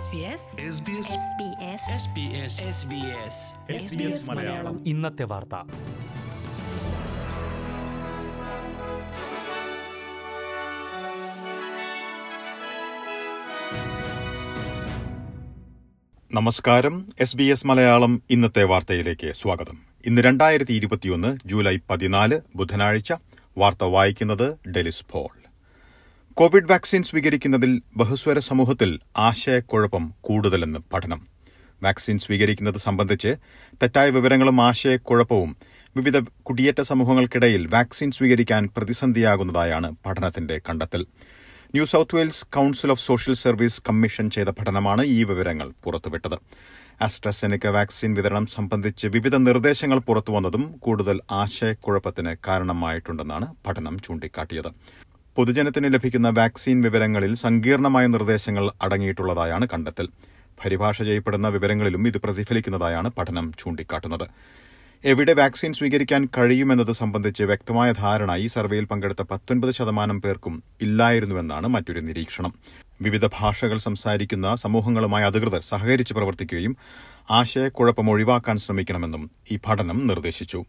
മലയാളം ഇന്നത്തെ വാർത്ത നമസ്കാരം എസ് ബി എസ് മലയാളം ഇന്നത്തെ വാർത്തയിലേക്ക് സ്വാഗതം ഇന്ന് രണ്ടായിരത്തി ഇരുപത്തിയൊന്ന് ജൂലൈ പതിനാല് ബുധനാഴ്ച വാർത്ത വായിക്കുന്നത് ഡെലിസ് പോൾ കോവിഡ് വാക്സിൻ സ്വീകരിക്കുന്നതിൽ ബഹുസ്വര സമൂഹത്തിൽ ആശയക്കുഴപ്പം കൂടുതലെന്ന് പഠനം വാക്സിൻ സ്വീകരിക്കുന്നത് സംബന്ധിച്ച് തെറ്റായ വിവരങ്ങളും ആശയക്കുഴപ്പവും വിവിധ കുടിയേറ്റ സമൂഹങ്ങൾക്കിടയിൽ വാക്സിൻ സ്വീകരിക്കാൻ പ്രതിസന്ധിയാകുന്നതായാണ് പഠനത്തിന്റെ കണ്ടെത്തൽ New South Wales council of social service commission ചെയ്ത പഠനമാണ് ഈ വിവരങ്ങൾ പുറത്തുവിട്ടത് ആസ്ട്രസെനിക്ക വാക്സിൻ വിതരണം സംബന്ധിച്ച് വിവിധ നിർദ്ദേശങ്ങൾ പുറത്തുവന്നതും കൂടുതൽ ആശയക്കുഴപ്പത്തിന് കാരണമായിട്ടുണ്ടെന്നാണ് പഠനം ചൂണ്ടിക്കാട്ടിയത് പൊതുജനത്തിന് ലഭിക്കുന്ന വാക്സിൻ വിവരങ്ങളിൽ സങ്കീർണമായ നിർദ്ദേശങ്ങൾ അടങ്ങിയിട്ടുള്ളതായാണ് കണ്ടെത്തൽ പരിഭാഷ ചെയ്യപ്പെടുന്ന വിവരങ്ങളിലും ഇത് പ്രതിഫലിക്കുന്നതായാണ് പഠനം ചൂണ്ടിക്കാട്ടുന്നത് എവിടെ വാക്സിൻ സ്വീകരിക്കാൻ കഴിയുമെന്നത് സംബന്ധിച്ച് വ്യക്തമായ ധാരണ ഈ സർവേയിൽ പങ്കെടുത്ത പത്തൊൻപത് ശതമാനം പേർക്കും ഇല്ലായിരുന്നുവെന്നാണ് മറ്റൊരു നിരീക്ഷണം വിവിധ ഭാഷകൾ സംസാരിക്കുന്ന സമൂഹങ്ങളുമായി അധികൃതർ സഹകരിച്ച് പ്രവർത്തിക്കുകയും ആശയക്കുഴപ്പം ഒഴിവാക്കാൻ ശ്രമിക്കണമെന്നും ഈ പഠനം നിർദ്ദേശിച്ചു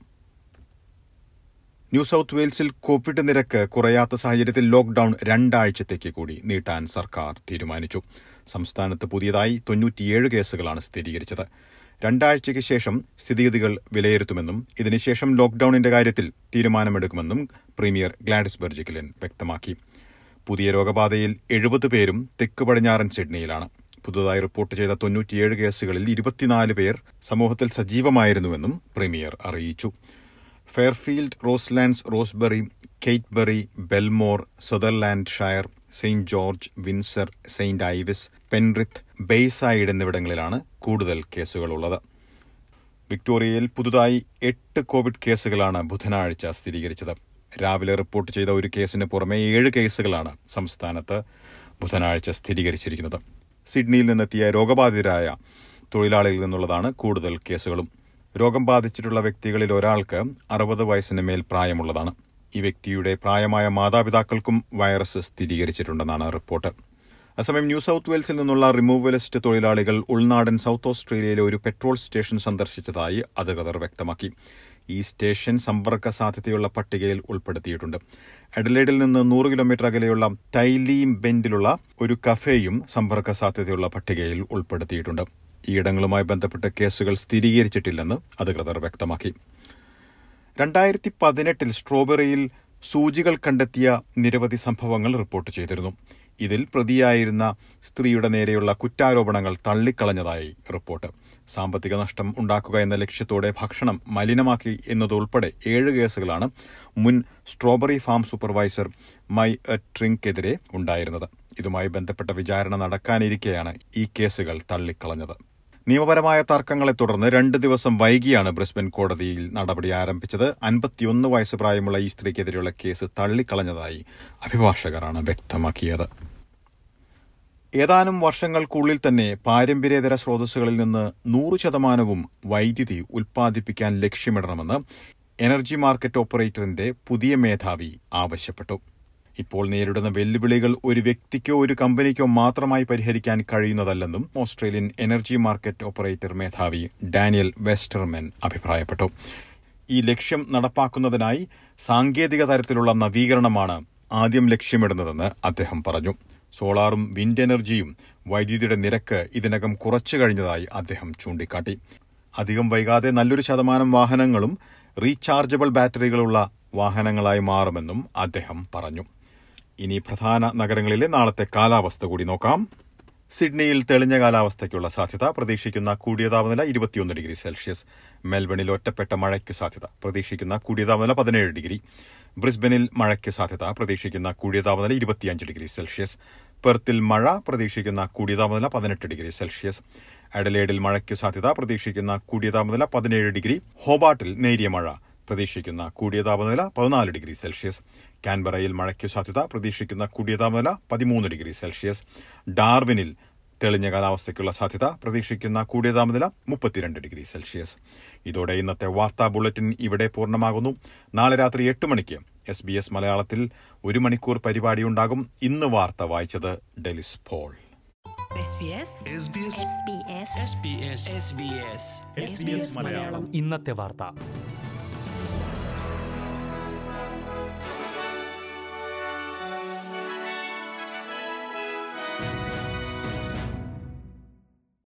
ന്യൂ സൌത്ത് വെയിൽസിൽ കോവിഡ് നിരക്ക് കുറയാത്ത സാഹചര്യത്തിൽ ലോക്ഡൌൺ രണ്ടാഴ്ചത്തേക്ക് കൂടി നീട്ടാൻ സർക്കാർ തീരുമാനിച്ചു സംസ്ഥാനത്ത് പുതിയതായി തൊണ്ണൂറ്റിയേഴ് കേസുകളാണ് സ്ഥിരീകരിച്ചത് രണ്ടാഴ്ചയ്ക്ക് ശേഷം സ്ഥിതിഗതികൾ വിലയിരുത്തുമെന്നും ഇതിനുശേഷം ലോക്ഡൌണിന്റെ കാര്യത്തിൽ തീരുമാനമെടുക്കുമെന്നും പ്രീമിയർ ഗ്ലാഡിസ് ബെർജിക്കലിൻ വ്യക്തമാക്കി പുതിയ രോഗബാധയിൽ എഴുപത് പേരും തെക്ക് പടിഞ്ഞാറൻ സിഡ്നിയിലാണ് പുതുതായി റിപ്പോർട്ട് ചെയ്ത തൊണ്ണൂറ്റിയേഴ് കേസുകളിൽ ഇരുപത്തിനാല് പേർ സമൂഹത്തിൽ സജീവമായിരുന്നുവെന്നും പ്രീമിയർ അറിയിച്ചു Fairfield Roselands Rosebery Canterbury Belmore Sutherland Shire Saint George Windsor Saint Ives Penrith Bayside എന്നിവിടങ്ങളിലാണ് കൂടുതൽ കേസുകളുള്ളത് വിക്ടോറിയയിൽ പുതുതായി എട്ട് കോവിഡ് കേസുകളാണ് ബുധനാഴ്ച സ്ഥിരീകരിച്ചത് രാവിലെ റിപ്പോർട്ട് ചെയ്ത ഒരു കേസിന് പുറമെ ഏഴ് കേസുകളാണ് സംസ്ഥാനത്ത് ബുധനാഴ്ച സ്ഥിരീകരിച്ചിരിക്കുന്നത് സിഡ്നിയിൽ നിന്നെത്തിയ രോഗബാധിതരായ തൊഴിലാളികളിൽ നിന്നുള്ളതാണ് കൂടുതൽ കേസുകളും രോഗം ബാധിച്ചിട്ടുള്ള വ്യക്തികളിൽ ഒരാൾക്ക് അറുപത് വയസ്സിന് മേൽ പ്രായമുള്ളതാണ് ഈ വ്യക്തിയുടെ പ്രായമായ മാതാപിതാക്കൾക്കും വൈറസ് സ്ഥിരീകരിച്ചിട്ടുണ്ടെന്നാണ് റിപ്പോർട്ട് അസമയം ന്യൂ സൌത്ത് വെയിൽസിൽ നിന്നുള്ള റിമൂവലിസ്റ്റ് തൊഴിലാളികൾ ഉൾനാടൻ സൌത്ത് ഓസ്ട്രേലിയയിലെ ഒരു പെട്രോൾ സ്റ്റേഷൻ സന്ദർശിച്ചതായി അധികൃതർ വ്യക്തമാക്കി ഈ സ്റ്റേഷൻ സമ്പർക്ക സാധ്യതയുള്ള പട്ടികയിൽ ഉൾപ്പെടുത്തിയിട്ടുണ്ട് എഡലേഡിൽ നിന്ന് നൂറ് കിലോമീറ്റർ അകലെയുള്ള ടൈലീം ബെൻഡിലുള്ള ഒരു കഫേയും സമ്പർക്ക സാധ്യതയുള്ള പട്ടികയിൽ ഉൾപ്പെടുത്തിയിട്ടുണ്ട് ഈയിടങ്ങളുമായി ബന്ധപ്പെട്ട കേസുകൾ സ്ഥിരീകരിച്ചിട്ടില്ലെന്ന് അധികൃതർ വ്യക്തമാക്കി രണ്ടായിരത്തി പതിനെട്ടിൽ സ്ട്രോബെറിയിൽ സൂചികൾ കണ്ടെത്തിയ നിരവധി സംഭവങ്ങൾ റിപ്പോർട്ട് ചെയ്തിരുന്നു ഇതിൽ പ്രതിയായിരുന്ന സ്ത്രീയുടെ നേരെയുള്ള കുറ്റാരോപണങ്ങൾ തള്ളിക്കളഞ്ഞതായി റിപ്പോർട്ട് സാമ്പത്തിക നഷ്ടം ഉണ്ടാക്കുക എന്ന ലക്ഷ്യത്തോടെ ഭക്ഷണം മലിനമാക്കി എന്നതുൾപ്പെടെ ഏഴ് കേസുകളാണ് മുൻ സ്ട്രോബെറി ഫാം സൂപ്പർവൈസർ മൈ ട്രിങ്ക്കെതിരെ ഉണ്ടായിരുന്നത് ഇതുമായി ബന്ധപ്പെട്ട വിചാരണ നടക്കാനിരിക്കെയാണ് ഈ കേസുകൾ തള്ളിക്കളഞ്ഞത് നിയമപരമായ തർക്കങ്ങളെ തുടർന്ന് രണ്ട് ദിവസം വൈകിയാണ് ബ്രിസ്ബൻ കോടതിയിൽ നടപടി ആരംഭിച്ചത് അൻപത്തിയൊന്ന് വയസ്സ് പ്രായമുള്ള ഈ സ്ത്രീക്കെതിരെയുള്ള കേസ് തള്ളിക്കളഞ്ഞതായി അഭിഭാഷകരാണ് വ്യക്തമാക്കിയത് ഏതാനും വർഷങ്ങൾക്കുള്ളിൽ തന്നെ പാരമ്പര്യേതര സ്രോതസ്സുകളിൽ നിന്ന് നൂറ് ശതമാനവും വൈദ്യുതി ഉൽപ്പാദിപ്പിക്കാൻ ലക്ഷ്യമിടണമെന്ന് എനർജി മാർക്കറ്റ് ഓപ്പറേറ്ററിന്റെ പുതിയ മേധാവി ആവശ്യപ്പെട്ടു ഇപ്പോൾ നേരിടുന്ന വെല്ലുവിളികൾ ഒരു വ്യക്തിക്കോ ഒരു കമ്പനിക്കോ മാത്രമായി പരിഹരിക്കാൻ കഴിയുന്നതല്ലെന്നും ഓസ്ട്രേലിയൻ എനർജി മാർക്കറ്റ് ഓപ്പറേറ്റർ മേധാവി ഡാനിയൽ വെസ്റ്റർമെൻ അഭിപ്രായപ്പെട്ടു ഈ ലക്ഷ്യം നടപ്പാക്കുന്നതിനായി സാങ്കേതിക തരത്തിലുള്ള നവീകരണമാണ് ആദ്യം ലക്ഷ്യമിടുന്നതെന്ന് അദ്ദേഹം പറഞ്ഞു സോളാറും വിൻഡ് എനർജിയും വൈദ്യുതിയുടെ നിരക്ക് ഇതിനകം കുറച്ചു കഴിഞ്ഞതായി അദ്ദേഹം ചൂണ്ടിക്കാട്ടി അധികം വൈകാതെ നല്ലൊരു ശതമാനം വാഹനങ്ങളും റീചാർജബിൾ ബാറ്ററികളുള്ള വാഹനങ്ങളായി മാറുമെന്നും അദ്ദേഹം പറഞ്ഞു ഇനി പ്രധാന നഗരങ്ങളിലെ നാളത്തെ കാലാവസ്ഥ കൂടി നോക്കാം സിഡ്നിയിൽ തെളിഞ്ഞ കാലാവസ്ഥയ്ക്കുള്ള സാധ്യത പ്രതീക്ഷിക്കുന്ന കൂടിയ താപനില ഇരുപത്തിയൊന്ന് ഡിഗ്രി സെൽഷ്യസ് മെൽബണിൽ ഒറ്റപ്പെട്ട മഴയ്ക്ക് സാധ്യത പ്രതീക്ഷിക്കുന്ന കൂടിയ താപനില പതിനേഴ് ഡിഗ്രി ബ്രിസ്ബനിൽ മഴയ്ക്ക് സാധ്യത പ്രതീക്ഷിക്കുന്ന കൂടിയ താപനില ഇരുപത്തിയഞ്ച് ഡിഗ്രി സെൽഷ്യസ് പെർത്തിൽ മഴ പ്രതീക്ഷിക്കുന്ന കൂടിയ താപനില പതിനെട്ട് ഡിഗ്രി സെൽഷ്യസ് അഡലേഡിൽ മഴയ്ക്ക് സാധ്യത പ്രതീക്ഷിക്കുന്ന കൂടിയ താപനില പതിനേഴ് ഡിഗ്രി ഹോബാട്ടിൽ നേരിയ മഴ പ്രതീക്ഷിക്കുന്ന കൂടിയ താപനില പതിനാല് ഡിഗ്രി സെൽഷ്യസ് കാൻബറയിൽ മഴയ്ക്കു സാധ്യത പ്രതീക്ഷിക്കുന്ന കൂടിയ താപനില പതിമൂന്ന് ഡിഗ്രി സെൽഷ്യസ് ഡാർവിനിൽ തെളിഞ്ഞ കാലാവസ്ഥയ്ക്കുള്ള സാധ്യത പ്രതീക്ഷിക്കുന്ന കൂടിയ താപനില മുപ്പത്തിരണ്ട് ഡിഗ്രി സെൽഷ്യസ് ഇതോടെ ഇന്നത്തെ വാർത്താ ബുള്ളറ്റിൻ ഇവിടെ പൂർണ്ണമാകുന്നു നാളെ രാത്രി എട്ട് മണിക്ക് എസ് ബി എസ് മലയാളത്തിൽ ഒരു മണിക്കൂർ പരിപാടിയുണ്ടാകും ഇന്ന് വാർത്ത വായിച്ചത് Delys Paul SBS SBS SBS SBS SBS SBS Malayalam ഇന്നത്തെ വാർത്ത